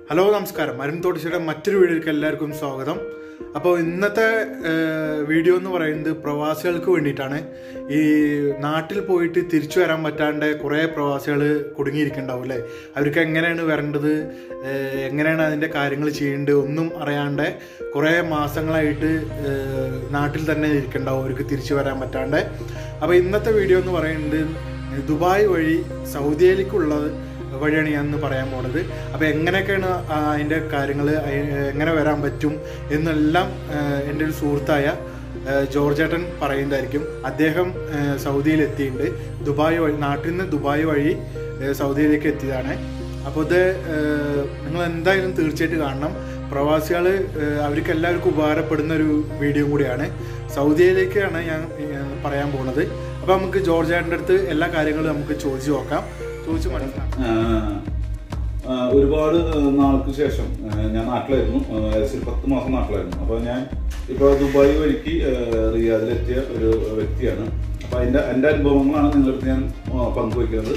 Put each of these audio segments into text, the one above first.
hello നമസ്കാരം അരുൺ തോട്ടിച്ചയുടെ മറ്റൊരു വീഡിയോയിലേക്ക് എല്ലാവർക്കും സ്വാഗതം അപ്പോൾ ഇന്നത്തെ ഏഹ്, വീഡിയോ എന്ന് പറയുന്നത് പ്രവാസികൾക്ക് വേണ്ടിയിട്ടാണ് ഈ നാട്ടിൽ പോയിട്ട് തിരിച്ചു വരാൻ പറ്റാണ്ട് കുറേ പ്രവാസികൾ കുടുങ്ങിയിരിക്കുന്നുണ്ടാവും അല്ലേ അവർക്ക് എങ്ങനെയാണ് വരേണ്ടത് ഏഹ്, എങ്ങനെയാണ് അതിൻ്റെ കാര്യങ്ങൾ ചെയ്യേണ്ടത് ഒന്നും അറിയാണ്ട് കുറേ മാസങ്ങളായിട്ട് ഏഹ്, നാട്ടിൽ തന്നെ ഇരിക്കണ്ടാവും അവർക്ക് തിരിച്ചു വരാൻ പറ്റാണ്ട് അപ്പോൾ ഇന്നത്തെ വീഡിയോ എന്ന് പറയുന്നത് ദുബായ് വഴി സൗദിയിലേക്കുള്ളത് വഴിയാണ് ഞാൻ ഇന്ന് പറയാൻ പോണത് അപ്പോൾ എങ്ങനെയൊക്കെയാണ് ആ അതിൻ്റെ കാര്യങ്ങൾ എങ്ങനെ വരാൻ പറ്റും എന്നെല്ലാം ആ, എൻ്റെ ഒരു സുഹൃത്തായ ആ, ജോർജേട്ടൻ പറയുന്നതായിരിക്കും അദ്ദേഹം ആ, സൗദിയിൽ എത്തിയിട്ടുണ്ട് ദുബായ് വഴി നാട്ടിൽ നിന്ന് ദുബായ് വഴി ആ, സൗദിയിലേക്ക് എത്തിയതാണ് അപ്പോൾ ഇത് ആ, നിങ്ങൾ എന്തായാലും തീർച്ചയായിട്ടും കാണണം പ്രവാസികൾ അവർക്ക് എല്ലാവർക്കും ഉപകാരപ്പെടുന്ന ഒരു വീഡിയോ കൂടിയാണ് സൗദിയിലേക്കാണ് ഞാൻ ആ, പറയാൻ പോകുന്നത് അപ്പോൾ നമുക്ക് ജോർജേട്ടൻ്റെ അടുത്ത് എല്ലാ കാര്യങ്ങളും നമുക്ക് ചോദിച്ചു നോക്കാം ചോദിച്ചു മനസ്സിലാക്കാം ആഹ് ആഹ് ഒരുപാട് നാൾക്ക് ശേഷം ആഹ് ഞാൻ നാട്ടിലായിരുന്നു ആഹ് ഏകദേശം ഒരു പത്ത് മാസം നാട്ടിലായിരുന്നു അപ്പോൾ ഞാൻ ഇപ്പോൾ ദുബായ് വഴിക്ക് ആഹ് റിയാദിലെത്തിയ ഒരു വ്യക്തിയാണ് അപ്പോൾ അതിൻ്റെ എൻ്റെ അനുഭവങ്ങളാണ് നിങ്ങളുടെ അടുത്ത് ഞാൻ ആഹ് പങ്കുവയ്ക്കുന്നത്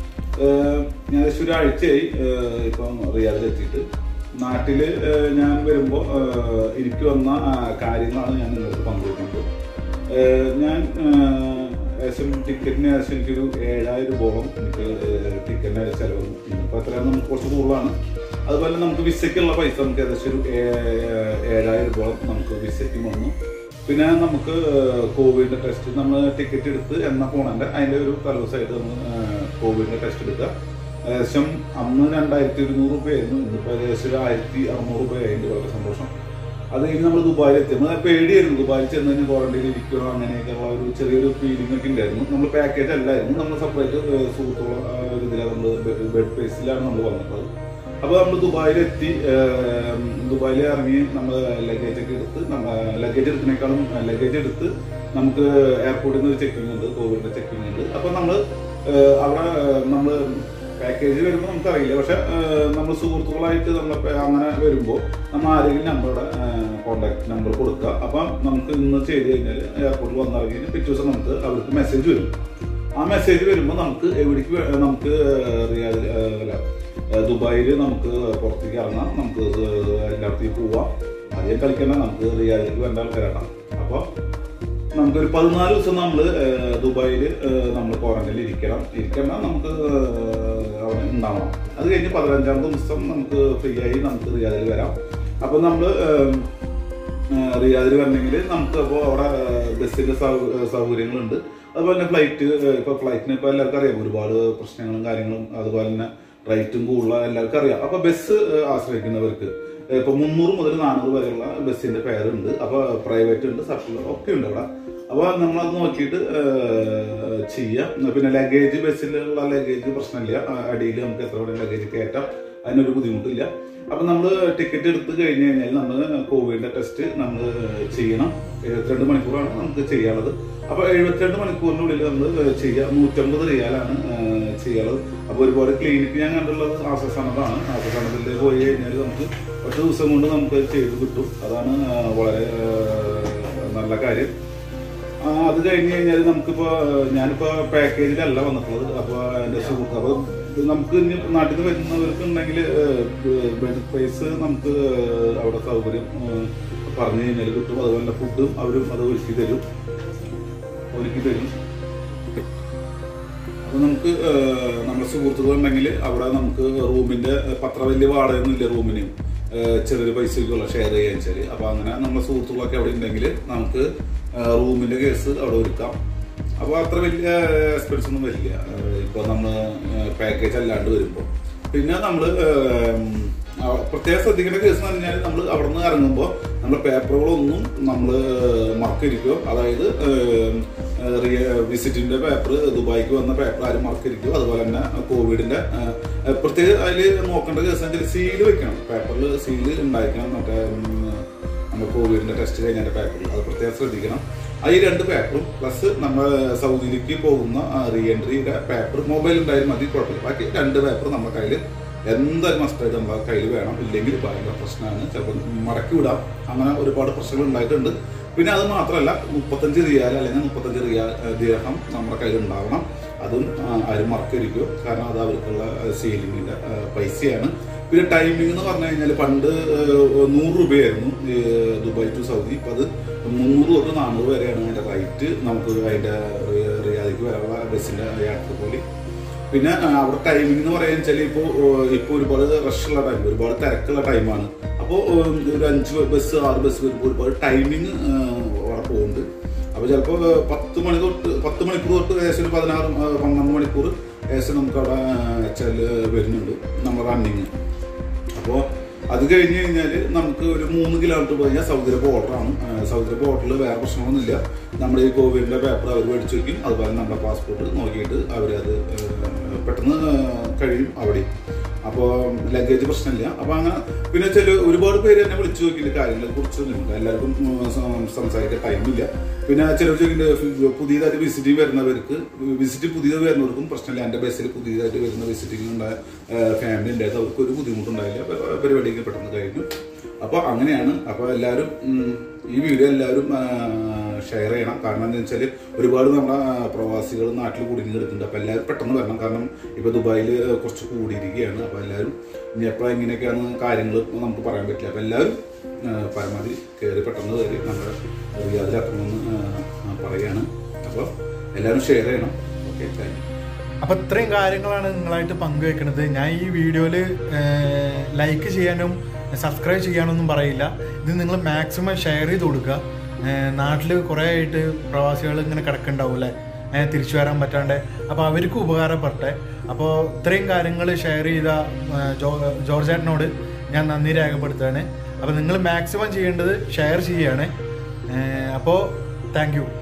ആഹ് ഞാൻ ഏകദേശം ഒരാഴ്ചയായി ആഹ് ഇപ്പം റിയാദിലെത്തിയിട്ട് നാട്ടിൽ ഞാൻ വരുമ്പോൾ ആഹ് എനിക്ക് വന്ന ആഹ് കാര്യങ്ങളാണ് ഞാൻ നിങ്ങളുടെ പങ്കുവയ്ക്കുന്നത് ആഹ് ഞാൻ ആഹ് ഏകദേശം ടിക്കറ്റിന് ഏകദേശം എനിക്കൊരു ഏഴായിരം രൂപയോളം എനിക്ക് ടിക്കറ്റിന് ചിലവ് ഇന്നിപ്പോൾ എത്രയാണ് നമുക്ക് കുറച്ച് കൂടുതലാണ് അതുപോലെ നമുക്ക് വിസയ്ക്കുള്ള പൈസ നമുക്ക് ഏകദേശം ഒരു ഏ- ഏഴായിരം രൂപയോളം നമുക്ക് വിസയ്ക്കും വന്നു പിന്നെ നമുക്ക് കോവിഡിന്റെ ടെസ്റ്റ് നമ്മൾ ടിക്കറ്റ് എടുത്ത് എന്ന പോണതിന്റെ അതിന്റെ ഒരു തലവസമായിട്ട് നമ്മൾ കോവിഡിന്റെ ടെസ്റ്റ് എടുക്കുക ഏകദേശം അന്ന് രണ്ടായിരത്തി ഒരുന്നൂറ് രൂപയായിരുന്നു ഇന്നിപ്പോൾ ഏകദേശം ഒരു ആയിരത്തി അറുന്നൂറ് രൂപയായിട്ട് വളരെ സന്തോഷം അത് കഴിഞ്ഞ് നമ്മൾ ദുബായിൽ എത്തി നമ്മൾ പേടിയായിരുന്നു ദുബായിൽ ചെന്ന് കഴിഞ്ഞ് ക്വാറന്റൈനിൽ ഇരിക്കണോ അങ്ങനെയൊക്കെയുള്ള ഒരു ചെറിയൊരു ഫീലിംഗ് ഒക്കെ ഉണ്ടായിരുന്നു നമ്മൾ പാക്കേജ് അല്ലായിരുന്നു നമ്മൾ സെപ്പറേറ്റ് സുഹൃത്തുക്കളെ ഇതിലാണ് നമ്മൾ ബെഡ് പ്ലേസിലാണ് നമ്മൾ വന്നിട്ടുള്ളത് അപ്പോൾ നമ്മൾ ദുബായിലെത്തി ദുബായിൽ ഇറങ്ങി നമ്മൾ ലഗേജ് ഒക്കെ എടുത്ത് നമ്മൾ ലഗേജ് എടുക്കുന്നേക്കാളും ലഗേജ് എടുത്ത് നമുക്ക് എയർപോർട്ടിൽ നിന്ന് ചെക്കിംഗ് ഉണ്ട് കോവിഡിന്റെ ചെക്കിംഗ് ഉണ്ട് അപ്പോൾ നമ്മൾ അവിടെ നമ്മൾ പാക്കേജ് വരുമ്പോൾ നമുക്കറിയില്ല പക്ഷെ നമ്മൾ സുഹൃത്തുക്കളായിട്ട് നമ്മൾ അങ്ങനെ വരുമ്പോൾ നമ്മൾ ആരെങ്കിലും നമ്പറുടെ കോൺടാക്ട് നമ്പർ കൊടുക്കുക അപ്പം നമുക്ക് ഇന്ന് ചെയ്ത് കഴിഞ്ഞാൽ എയർപോർട്ടിൽ വന്നിറങ്ങി കഴിഞ്ഞാൽ പിറ്റേ ദിവസം നമുക്ക് അവർക്ക് മെസ്സേജ് വരും ആ മെസ്സേജ് വരുമ്പോൾ നമുക്ക് എവിടേക്ക് വേ- നമുക്ക് റിയാദ് അല്ല ദുബായിൽ നമുക്ക് പുറത്തേക്ക് ഇറങ്ങാം നമുക്ക് എല്ലായിടത്തേക്ക് പോവാം ആദ്യം കളിക്കണ്ട നമുക്ക് റിയാദിലേക്ക് വരേണ്ട ആൾക്കാരാണ് അപ്പോൾ നമുക്കൊരു പതിനാല് ദിവസം നമ്മൾ ദുബായിൽ നമ്മൾ ക്വാറന്റൈനിൽ ഇരിക്കണം ഇരിക്കണം നമുക്ക് ഏഹ്, അവിടെ ഉണ്ടാവണം അത് കഴിഞ്ഞ് പതിനഞ്ചാം ദിവസം നമുക്ക് ഫ്രീ ആയി നമുക്ക് റിയാദിൽ വരാം അപ്പോൾ നമ്മൾ റിയാദിൽ വരണമെങ്കിൽ നമുക്ക് അപ്പോൾ അവിടെ ഏഹ്, ബസ്സിന്റെ സൗ- സൗകര്യങ്ങളുണ്ട് അതുപോലെ തന്നെ ഫ്ലൈറ്റ് ഇപ്പോൾ ഫ്ലൈറ്റിന് ഇപ്പോൾ എല്ലാവർക്കും അറിയാം ഒരുപാട് പ്രശ്നങ്ങളും കാര്യങ്ങളും അതുപോലെ തന്നെ റേറ്റും കൂടുതലുള്ള എല്ലാവർക്കും അറിയാം അപ്പോൾ ബസ് ഏഹ്, ആശ്രയിക്കുന്നവർക്ക് ഇപ്പൊ മുന്നൂറ് മുതൽ നാനൂറ് വരെയുള്ള ബസ്സിന്റെ ഫെയർ ഉണ്ട് അപ്പൊ പ്രൈവറ്റ് ഉണ്ട് സർക്കുലർ ഒക്കെ ഉണ്ട് അവിടെ അപ്പൊ നമ്മളത് നോക്കിയിട്ട് ഏഹ്, ചെയ്യാം പിന്നെ ലഗേജ് ബസ്സിലുള്ള ലഗേജ് പ്രശ്നമില്ല അടിയിൽ നമുക്ക് എത്ര വേണേലും ലഗേജ് കയറ്റാം അതിനൊരു ബുദ്ധിമുട്ടില്ല അപ്പൊ നമ്മൾ ടിക്കറ്റ് എടുത്ത് കഴിഞ്ഞ് കഴിഞ്ഞാൽ നമ്മൾ കോവിഡിന്റെ ടെസ്റ്റ് നമ്മൾ ചെയ്യണം എഴുപത്തിരണ്ട് മണിക്കൂറാണ് നമുക്ക് ചെയ്യാനുള്ളത് അപ്പൊ എഴുപത്തിരണ്ട് മണിക്കൂറിനുള്ളിൽ നമ്മൾ ചെയ്യാം നൂറ്റമ്പത് റിയാലാണ് ഏഹ്, ചെയ്യാനുള്ളത് അപ്പൊ ഒരുപാട് ക്ലിനിക്ക് ഞാൻ കണ്ടുള്ളത് ആശ്വാസനതാണ് ആശ്വാസനത്തിൽ പോയി കഴിഞ്ഞാൽ നമുക്ക് ഒറ്റ ദിവസം കൊണ്ട് നമുക്ക് അത് ചെയ്ത് കിട്ടും അതാണ് ആ, വളരെ ആ, നല്ല കാര്യം ആ, അത് കഴിഞ്ഞ് കഴിഞ്ഞാൽ നമുക്കിപ്പോ ഞാനിപ്പോ പാക്കേജിലല്ല വന്നിട്ടുള്ളത് അപ്പൊ എന്റെ സുഹൃത്ത് അപ്പൊ ഇത് നമുക്ക് ഇനി നാട്ടിൽ നിന്ന് വരുന്നവർക്ക് ഉണ്ടെങ്കിൽ ബെഡ് സ്പേസ് നമുക്ക് അവിടെ സൗകര്യം ആ, പറഞ്ഞു കഴിഞ്ഞാൽ കിട്ടും അതുപോലെ ഫുഡും അവരും അത് ഒരുക്കി തരും ഒരുക്കി തരും അപ്പൊ നമുക്ക് ഏഹ്, നമ്മുടെ സുഹൃത്തുക്കൾ ഉണ്ടെങ്കിൽ അവിടെ നമുക്ക് റൂമിന്റെ പത്ര വലിയ വാടകയൊന്നും ഇല്ല റൂമിന് ഏഹ്, ചെറിയൊരു പൈസയ്ക്കുള്ള ഷെയർ ചെയ്യാൻ വെച്ചാല് അപ്പൊ അങ്ങനെ നമ്മുടെ സുഹൃത്തുക്കളൊക്കെ അവിടെ ഉണ്ടെങ്കിൽ നമുക്ക് ഏഹ്, റൂമിന്റെ കേസ് അവിടെ ഒരുക്കാം അപ്പൊ അത്ര വലിയ എക്സ്പെൻസ് ഒന്നും വരില്ല ഏഹ്, ഇപ്പൊ നമ്മള് പാക്കേജ് അല്ലാണ്ട് വരുമ്പോൾ പിന്നെ നമ്മള് ഏഹ്, അവ- പ്രത്യേകം ശ്രദ്ധിക്കേണ്ട കേസ് എന്ന് പറഞ്ഞാൽ നമ്മൾ അവിടെ നിന്ന് ഇറങ്ങുമ്പോൾ നമ്മുടെ പേപ്പറുകളൊന്നും നമ്മൾ മറക്കരിക്കോ അതായത് വിസിറ്റിന്റെ പേപ്പർ ദുബായിക്ക് വന്ന പേപ്പർ ആരും മറക്കരിക്കോ അതുപോലെ തന്നെ കോവിഡിന്റെ ഏഹ്, പ്രത്യേകം അതിൽ നോക്കേണ്ട കേസ് വെച്ചാൽ സീല് വെക്കണം പേപ്പറിൽ സീല് ഉണ്ടായിരിക്കണം മറ്റേ ഉം, നമ്മുടെ കോവിഡിന്റെ ടെസ്റ്റ് കഴിഞ്ഞതിന്റെ പേപ്പറിൽ അത് പ്രത്യേകം ശ്രദ്ധിക്കണം ആ ഈ രണ്ട് പേപ്പറും പ്ലസ് നമ്മൾ സൗദിയിലേക്ക് പോകുന്ന റീ എൻട്രിയുടെ പേപ്പർ മൊബൈൽ ഉണ്ടായാലും മതി കുഴപ്പമില്ല ബാക്കി രണ്ട് പേപ്പർ നമ്മുടെ കയ്യിൽ എന്തായാലും മസ്റ്റായിട്ട് നമ്മുടെ കയ്യിൽ വേണം ഇല്ലെങ്കിൽ ഭയങ്കര പ്രശ്നമാണ് ചിലപ്പോൾ മടക്കി വിടാം അങ്ങനെ ഒരുപാട് പ്രശ്നങ്ങൾ ഉണ്ടായിട്ടുണ്ട് പിന്നെ അത് മാത്രമല്ല മുപ്പത്തഞ്ച് റിയാൽ അല്ലെങ്കിൽ മുപ്പത്തഞ്ച് റിയാൽ ദിർഹം നമ്മുടെ കയ്യിൽ ഉണ്ടാവണം അതും ആ, ആരും മറക്കരിക്കോ കാരണം അത് അവർക്കുള്ള സീലിങ്ങിന്റെ പൈസയാണ് പിന്നെ ടൈമിംഗ് എന്ന് പറഞ്ഞു കഴിഞ്ഞാൽ പണ്ട് ഏഹ്, നൂറ് രൂപയായിരുന്നു ഈ ദുബായ് ടു സൗദി ഇപ്പം അത് മുന്നൂറ് തൊട്ട് നാനൂറ് വരെയാണ് അതിന്റെ റേറ്റ് നമുക്ക് അതിന്റെ റിയ- റിയാദിക്ക് വരാനുള്ള ബസ്സിന്റെ യാത്ര പോലെ പിന്നെ ആ, അവിടെ ടൈമിംഗ് എന്ന് പറയാൻ വെച്ചാൽ ഇപ്പോൾ ഇപ്പോൾ ഒരുപാട് റഷുള്ള ടൈം ഒരുപാട് തിരക്കുള്ള ടൈമാണ് അപ്പോൾ ഒരു അഞ്ച് ബസ് ആറ് ബസ് വരുമ്പോൾ ഒരുപാട് ടൈമിങ് അവിടെ പോകുന്നുണ്ട് അപ്പോൾ ചിലപ്പോൾ പത്ത് മണി തൊട്ട് പത്ത് മണിക്കൂർ തൊട്ട് ഏകദേശം ഒരു പതിനാറ് ആ, പന്ത്രണ്ട് മണിക്കൂർ ഏകദേശം നമുക്ക് അവിടെ വെച്ചാൽ വരുന്നുണ്ട് നമ്മുടെ റണ്ണിങ് അപ്പോൾ അത് കഴിഞ്ഞ് കഴിഞ്ഞാൽ നമുക്ക് ഒരു മൂന്ന് കിലോമീറ്റർ പോയി കഴിഞ്ഞാൽ സൗദിയുടെ ബോർഡറാണ് സൗദിയുടെ ബോർഡറിൽ വേറെ പ്രശ്നമൊന്നുമില്ല നമ്മുടെ ഈ കോവിഡിന്റെ പേപ്പർ അവർ മേടിച്ച് വയ്ക്കും അതുപോലെ നമ്മുടെ പാസ്പോർട്ട് നോക്കിയിട്ട് അവരത് ഏഹ്, പെട്ടെന്ന് ഏഹ്, കഴിയും അവിടെ അപ്പോൾ ലഗേജ് പ്രശ്നമില്ല അപ്പോൾ അങ്ങനെ പിന്നെ ചില ഒരുപാട് പേര് എന്നെ വിളിച്ചു നോക്കിയിട്ട് കാര്യങ്ങളെ കുറിച്ച് നമുക്ക് എല്ലാവർക്കും ഉം, സം- സംസാരിക്കാൻ ടൈമില്ല പിന്നെ ചിലർ ചോദിക്കുന്നുണ്ട് പുതിയതായിട്ട് വിസിറ്റിംഗ് വരുന്നവർക്ക് വിസിറ്റ് പുതിയത് വരുന്നവർക്കും പ്രശ്നമില്ല എൻ്റെ ബസ്സിൽ പുതിയതായിട്ട് വരുന്ന വിസിറ്റിംഗ് ഉണ്ടായ ഫാമിലി ഉണ്ടായത് അവർക്ക് ഒരു ബുദ്ധിമുട്ടുണ്ടായില്ല പ- പരിപാടിയൊക്കെ പെട്ടെന്ന് കഴിഞ്ഞു അപ്പോൾ അങ്ങനെയാണ് അപ്പോൾ എല്ലാവരും ഉം, ഈ വീഡിയോ എല്ലാവരും ഷെയർ ചെയ്യണം കാരണം എന്താ വെച്ചാൽ ഒരുപാട് നമ്മുടെ പ്രവാസികൾ നാട്ടിൽ കുടുങ്ങി കിടക്കുന്നുണ്ട് അപ്പോൾ എല്ലാവരും പെട്ടെന്ന് വരണം കാരണം ഇപ്പോൾ ദുബായിൽ കുറച്ച് കൂടിയിരിക്കുകയാണ് അപ്പോൾ എല്ലാവരും ഇനി എപ്പോഴാണ് ഇങ്ങനെയൊക്കെയാണ് കാര്യങ്ങൾ നമുക്ക് പറയാൻ പറ്റില്ല അപ്പോൾ എല്ലാവരും ആ, പരമാവധി കയറി പെട്ടെന്ന് കയറി നമ്മുടെ റിയാദിലെത്തണമെന്ന് ആ, പറയാണ് അപ്പോൾ എല്ലാവരും ഷെയർ ചെയ്യണം ഓക്കെ താങ്ക് യു അപ്പൊ ഇത്രയും കാര്യങ്ങളാണ് നിങ്ങളായിട്ട് പങ്കുവെക്കുന്നത് ഞാൻ ഈ വീഡിയോയിൽ ലൈക്ക് ചെയ്യാനും സബ്സ്ക്രൈബ് ചെയ്യാനൊന്നും പറയില്ല ഇത് നിങ്ങൾ മാക്സിമം ഷെയർ ചെയ്ത് കൊടുക്കുക നാട്ടിൽ കുറേ ആയിട്ട് പ്രവാസികൾ ഇങ്ങനെ കിടക്കുന്നുണ്ടാവും അല്ലേ ഏഹ് തിരിച്ചു വരാൻ പറ്റാണ്ട് അപ്പോൾ അവർക്ക് ഉപകാരപ്പെട്ടെ അപ്പോൾ ഇത്രയും കാര്യങ്ങൾ ഷെയർ ചെയ്ത ഏഹ് ജോ ജോർജേട്ടനോട് ഞാൻ നന്ദി രേഖപ്പെടുത്തുകയാണ് അപ്പോൾ നിങ്ങൾ മാക്സിമം ചെയ്യേണ്ടത് ഷെയർ ചെയ്യുകയാണ് അപ്പോൾ താങ്ക് യു